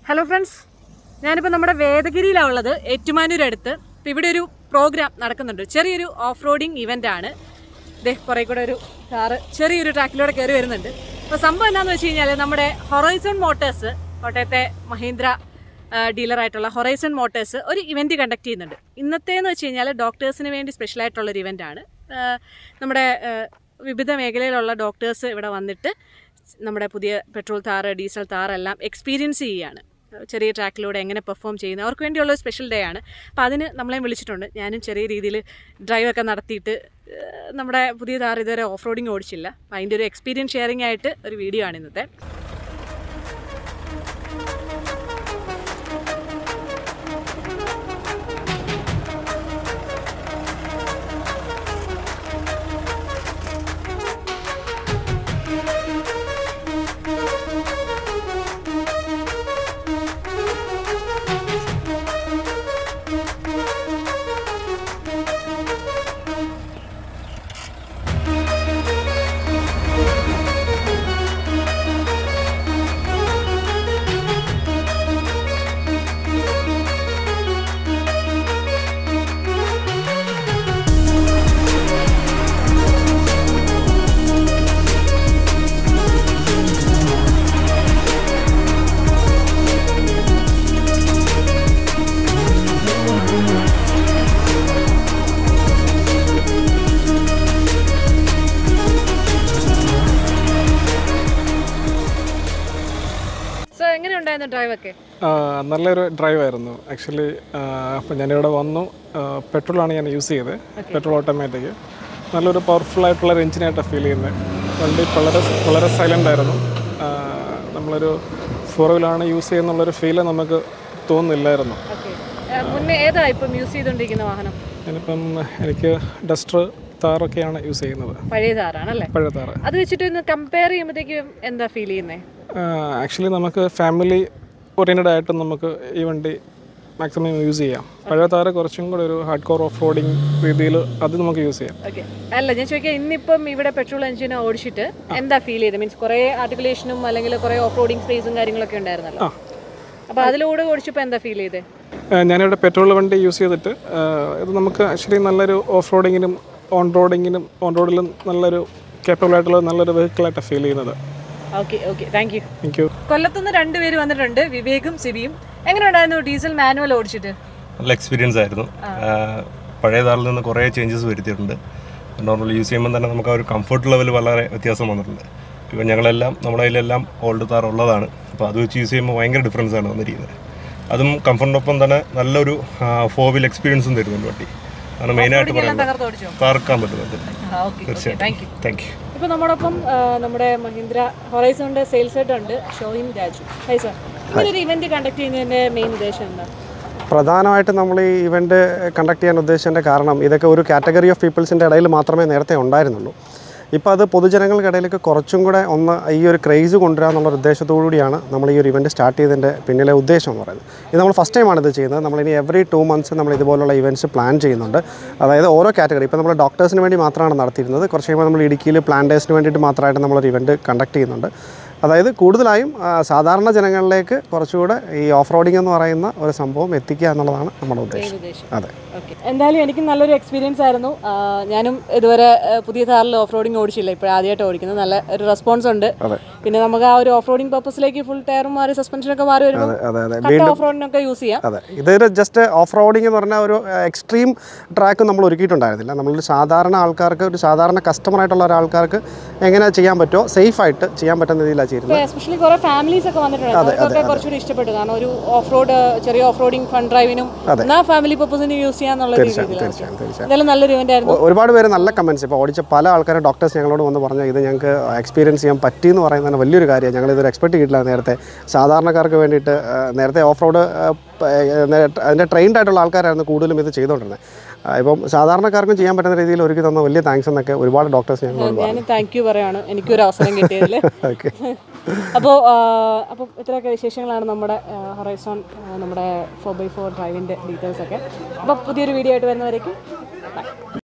Hello friends ഞാനിപ്പോൾ നമ്മുടെ വേദഗിരിയിലാണ് ഉള്ളത് ഏറ്റുമാനൂരടുത്ത് അപ്പോൾ ഇവിടെ ഒരു പ്രോഗ്രാം നടക്കുന്നുണ്ട് ചെറിയൊരു ഓഫ് റോഡിങ് ഇവൻ്റ് ആണ് ഇതേ കുറേ കൂടെ ഒരു കാറ് ചെറിയൊരു ട്രാക്കിലൂടെ കയറി വരുന്നുണ്ട് അപ്പോൾ സംഭവം എന്താണെന്ന് വെച്ച് കഴിഞ്ഞാൽ നമ്മുടെ ഹൊറൈസൺ മോട്ടേഴ്സ് കോട്ടയത്തെ മഹീന്ദ്ര ഡീലറായിട്ടുള്ള ഹൊറൈസൺ മോട്ടേഴ്സ് ഒരു ഇവൻറ്റ് കണ്ടക്ട് ചെയ്യുന്നുണ്ട് ഇന്നത്തേന്ന് വെച്ച് കഴിഞ്ഞാൽ ഡോക്ടേഴ്സിന് വേണ്ടി സ്പെഷ്യലായിട്ടുള്ളൊരു ഇവൻ്റാണ് നമ്മുടെ ആ, വിവിധ മേഖലയിലുള്ള ഡോക്ടേഴ്സ് ഇവിടെ വന്നിട്ട് നമ്മുടെ പുതിയ പെട്രോൾ താറ് ഡീസൽ താറെല്ലാം എക്സ്പീരിയൻസ് ചെയ്യുകയാണ് ചെറിയ ട്രാക്കിലൂടെ എങ്ങനെ പെർഫോം ചെയ്യുന്നത് അവർക്ക് വേണ്ടിയുള്ള ഒരു സ്പെഷ്യൽ ഡേ ആണ് അപ്പോൾ അതിന് നമ്മളെയും വിളിച്ചിട്ടുണ്ട് ഞാനും ചെറിയ രീതിയിൽ ഡ്രൈവൊക്കെ നടത്തിയിട്ട് ഏഹ്, നമ്മുടെ പുതിയ താറ് ഇതുവരെ ഓഫ് റോഡിങ് ഓടിച്ചില്ല അപ്പോൾ അതിൻ്റെ ഒരു എക്സ്പീരിയൻസ് ഷെയറിംഗ് ആയിട്ട് ഒരു വീഡിയോ ആണ് ഇന്നത്തെ സോ എങ്ങനെ ഉണ്ടായിരുന്നു ഡ്രൈവൊക്കെ ആ, നല്ലൊരു ഡ്രൈവായിരുന്നു ആക്ച്വലി അപ്പോൾ ഞാനിവിടെ വന്നു പെട്രോളാണ് ഞാൻ യൂസ് ചെയ്തത് പെട്രോൾ ഓട്ടോമാറ്റിക് നല്ലൊരു പവർഫുൾ ആയിട്ടുള്ള ഒരു എഞ്ചിനായിട്ടാണ് ഫീൽ ചെയ്യുന്നത് വണ്ടി വളരെ വളരെ സൈലൻ്റ് ആയിരുന്നു ആ, നമ്മളൊരു ഫോർ വീലാണ് യൂസ് ചെയ്യുന്നുള്ളൊരു ഫീല് നമുക്ക് തോന്നുന്നില്ലായിരുന്നു ഓക്കെ മുന്നേ ഏതാ ഇപ്പം യൂസ് ചെയ്തുകൊണ്ടിരിക്കുന്ന വാഹനം ഞാനിപ്പം എനിക്ക് ഡസ്റ്റർ താറൊക്കെയാണ് യൂസ് ചെയ്യുന്നത് പഴയ താറാണല്ലേ പഴയ താറ് അത് വെച്ചിട്ട് ഇന്ന് കമ്പയർ ചെയ്യുമ്പോഴത്തേക്കും എന്താ ഫീൽ ചെയ്യുന്നത് ആക്ച്വലി നമുക്ക് ഫാമിലി ഓറിയൻറ്റഡ് ആയിട്ട് നമുക്ക് ഈ വണ്ടി മാക്സിമം യൂസ് ചെയ്യാം പഴയ താറ് കുറച്ചും കൂടെ ഒരു ഹാർഡ് കോർ ഓഫ് റോഡിങ് രീതിയിൽ അത് നമുക്ക് യൂസ് ചെയ്യാം ഓക്കെ അല്ല ഞാൻ ചോദിക്കാം ഇന്നിപ്പം ഇവിടെ പെട്രോൾ എഞ്ചിൻ ഓടിച്ചിട്ട് എന്താ ഫീൽ ചെയ്തത് മീൻസ് കുറേ ആർട്ടിക്കുലേഷനും അല്ലെങ്കിൽ കുറേ ഓഫ് റോഡിങ് സ്പേസും കാര്യങ്ങളൊക്കെ ഉണ്ടായിരുന്നല്ലോ ആ. അപ്പോൾ അതിലൂടെ ഓടിച്ചപ്പോൾ എന്താ ഫീൽ ചെയ്തത് ആ, ഞാനിവിടെ പെട്രോൾ വണ്ടി യൂസ് ചെയ്തിട്ട് ആ, ഇത് നമുക്ക് ആക്ച്വലി നല്ലൊരു ഓഫ് റോഡിങ്ങിനും ഓൺ റോഡിങ്ങിനും ഓൺ റോഡിലും നല്ലൊരു കേപ്പബിൾ ആയിട്ടുള്ള നല്ലൊരു വെഹിക്കിളായിട്ടാണ് ഫീൽ ചെയ്യുന്നത് okay okay thank you thank you കൊല്ലത്തുനിന്ന് രണ്ടുപേര് വന്നിട്ടുണ്ട് വിവേകും സിബിയും എങ്ങനെ ഉണ്ടായിരുന്നു ഡീസൽ മാനുവൽ ഓടിച്ചിട്ട് നല്ല എക്സ്പീരിയൻസ് ആയിരുന്നു ആഹ് പഴയ താറിൽ നിന്ന് കുറേ ചേഞ്ചസ് വരുത്തിയിട്ടുണ്ട് നോർമൽ യൂസ് ചെയ്യുമ്പോൾ തന്നെ നമുക്ക് ആ ഒരു കംഫർട്ട് ലെവൽ വളരെ വ്യത്യാസം വന്നിട്ടുണ്ട് ഇപ്പം ഞങ്ങളെല്ലാം നമ്മുടെ കയ്യിലെല്ലാം ഓൾഡ് താർ ഉള്ളതാണ് അപ്പോൾ അത് വെച്ച് യൂസ് ചെയ്യുമ്പോൾ ഭയങ്കര ഡിഫറൻസ് ആണ് വന്നിരിക്കുന്നത് അതും കംഫർട്ടിനൊപ്പം തന്നെ നല്ലൊരു ഫോർ വീൽ എക്സ്പീരിയൻസും തരുന്നുണ്ട് വണ്ടി ആണ് മെയിനായിട്ട് എല്ലാം പറയുന്നത് തകർത്ത് ഓടിച്ചോ താർക്കാൻ പറ്റുന്നുണ്ട് okay okay thank you thank you ഇപ്പോൾ നമ്മോടൊപ്പം ആ, നമ്മുടെ മഹീന്ദ്ര ഹൊറൈസോണിൻ്റെ സെയിൽസ് ഹെഡ് ഉണ്ട് ഷോയിം രാജു ഹൈ സാർ ഇങ്ങനൊരു ഇവന്റ് കണ്ടക്ട് ചെയ്യുന്നതിന്റെ മെയിൻ ഉദ്ദേശം എന്താ പ്രധാനമായിട്ടും നമ്മൾ ഈ ഇവൻ്റ് കണ്ടക്ട് ചെയ്യാൻ ഉദ്ദേശിച്ചതിൻ്റെ കാരണം ഇതൊക്കെ ഒരു കാറ്റഗറി ഓഫ് പീപ്പിൾസിൻ്റെ ഇടയിൽ മാത്രമേ നേരത്തെ ഉണ്ടായിരുന്നുള്ളൂ ഇപ്പോൾ അത് പൊതുജനങ്ങൾക്കിടയിലേക്ക് കുറച്ചും കൂടെ ഒന്ന് ഈ ഒരു ക്രേസ് കൊണ്ടുവരിക എന്നുള്ള ഒരു ഉദ്ദേശത്തോടു കൂടിയാണ് നമ്മൾ ഈ ഒരു ഇവൻറ്റ് സ്റ്റാർട്ട് ചെയ്തതിൻ്റെ പിന്നിലെ ഉദ്ദേശം എന്ന് പറയുന്നത് ഇത് നമ്മൾ ഫസ്റ്റ് ടൈമാണ് ഇത് ചെയ്യുന്നത് നമ്മളിനി എവറി ടു മന്ത്സ് നമ്മൾ ഇതുപോലുള്ള ഇവൻറ്റ്സ് പ്ലാൻ ചെയ്യുന്നുണ്ട് അതായത് ഓരോ കാറ്റഗറി ഇപ്പോൾ നമ്മൾ ഡോക്ടേഴ്സിന് വേണ്ടി മാത്രമാണ് നടത്തിയിരുന്നത് കുറച്ച് കഴിയുമ്പോൾ നമ്മൾ ഇടുക്കിയിൽ പ്ലാന്റേഴ്സിന് വേണ്ടിയിട്ട് മാത്രമായിട്ട് നമ്മളൊരു ഇവൻറ്റ് കണ്ടക്ട് ചെയ്യുന്നുണ്ട് അതായത് കൂടുതലായും ആ, സാധാരണ ജനങ്ങളിലേക്ക് കുറച്ചുകൂടെ ഈ ഓഫ് റോഡിംഗ് എന്ന് പറയുന്ന ഒരു സംഭവം എത്തിക്കുക എന്നുള്ളതാണ് നമ്മുടെ ഉദ്ദേശം ഉദ്ദേശം അതെ ഓക്കെ എന്തായാലും എനിക്ക് നല്ലൊരു എക്സ്പീരിയൻസ് ആയിരുന്നു ആ, ഞാനും ഇതുവരെ ആ, പുതിയ കാറിൽ ഓഫ് റോഡിങ് ഓടിച്ചില്ല ഇപ്പോൾ ആദ്യമായിട്ട് ഓടിക്കുന്നത് നല്ല ഒരു റെസ്പോൺസ് ഉണ്ട് അതെ. പിന്നെ നമുക്ക് ആ ഒരു ഓഫ് റോഡിങ് പർപ്പസിലേക്ക് ഫുൾ ടയറും മാറി സസ്പെൻഷനൊക്കെ മാറി വരുമ്പോൾ അതെ അതെ കട്ട ഓഫ് റോഡിനൊക്കെ യൂസ് ചെയ്യാം അതെ ഇതൊരു ജസ്റ്റ് ഓഫ് റോഡിംഗ് എന്ന് പറഞ്ഞാൽ ഒരു എക്സ്ട്രീം ട്രാക്ക് നമ്മൾ ഒരുക്കിയിട്ടുണ്ടായിരുന്നില്ല നമ്മളൊരു സാധാരണ ആൾക്കാർക്ക് ഒരു സാധാരണ കസ്റ്റമർ ആയിട്ടുള്ള ഒരാൾക്കാർക്ക് എങ്ങനെ ചെയ്യാൻ പറ്റുമോ സേഫ് ആയിട്ട് ചെയ്യാൻ പറ്റുന്ന രീതിയിലാണ് ചെയ്യുന്നത് എസ്പെഷ്യലി കുറെ ഫാമിലീസ് ഒക്കെ വന്നിട്ടുണ്ട് അവർക്കൊക്കെ കുറച്ചുകൂടി ഇഷ്ടപ്പെട്ടു കാരണം ഒരു ഓഫ് റോഡ് ചെറിയ ഓഫ് റോഡിങ് ഫൺ ഡ്രൈവിനും എന്നാ ഫാമിലി പർപ്പസിന് യൂസ് ചെയ്യാന്നുള്ള രീതിയിലാണ് തീർച്ചയായും തീർച്ചയായും എന്തായാലും നല്ലൊരു ഇവന്റ് ആയിരുന്നു ഒ- ഒരുപാട് പേര് നല്ല കമൻസ് ഇപ്പോൾ ഓടിച്ച പല ആൾക്കാരും ഡോക്ടേഴ്സ് ഞങ്ങളോട് വന്ന് പറഞ്ഞു ഇത് ഞങ്ങൾക്ക് എക്സ്പീരിയൻസ് ചെയ്യാൻ പറ്റി എന്ന് പറയുന്നത് തന്നെ വലിയൊരു കാര്യമാണ് ഞങ്ങൾ ഇതൊരു എക്സ്പെക്ട് ചെയ്തിട്ടില്ല നേരത്തെ സാധാരണക്കാർക്ക് വേണ്ടിയിട്ട് ആ, നേരത്തെ ഓഫ് റോഡ് അതിൻ്റെ ട്രെയിൻഡ് ആയിട്ടുള്ള ആൾക്കാരായിരുന്നു കൂടുതലും ഇത് ചെയ്തുകൊണ്ടിരുന്നത് ആ, ഇപ്പം സാധാരണക്കാർക്കും ചെയ്യാൻ പറ്റുന്ന രീതിയിൽ ഒരുക്കി തന്ന വലിയ താങ്ക്സ് എന്നൊക്കെ ഒരുപാട് ഡോക്ടേഴ്സ് ഞങ്ങളോട് പറഞ്ഞു ഞാൻ താങ്ക് യു പറയാണ് എനിക്കൊരു അവസരം കിട്ടിയതിൽ ഓക്കെ അപ്പോൾ അപ്പോൾ ഇത്രയൊക്കെ വിശേഷങ്ങളാണ് നമ്മുടെ ഹൊറൈസോൺ നമ്മുടെ ഫോർ ബൈ ഫോർ ഡ്രൈവിൻ്റെ ഡീറ്റെയിൽസ് ഒക്കെ അപ്പോൾ പുതിയൊരു വീഡിയോ ആയിട്ട് വരുന്നവരേക്കും ബൈ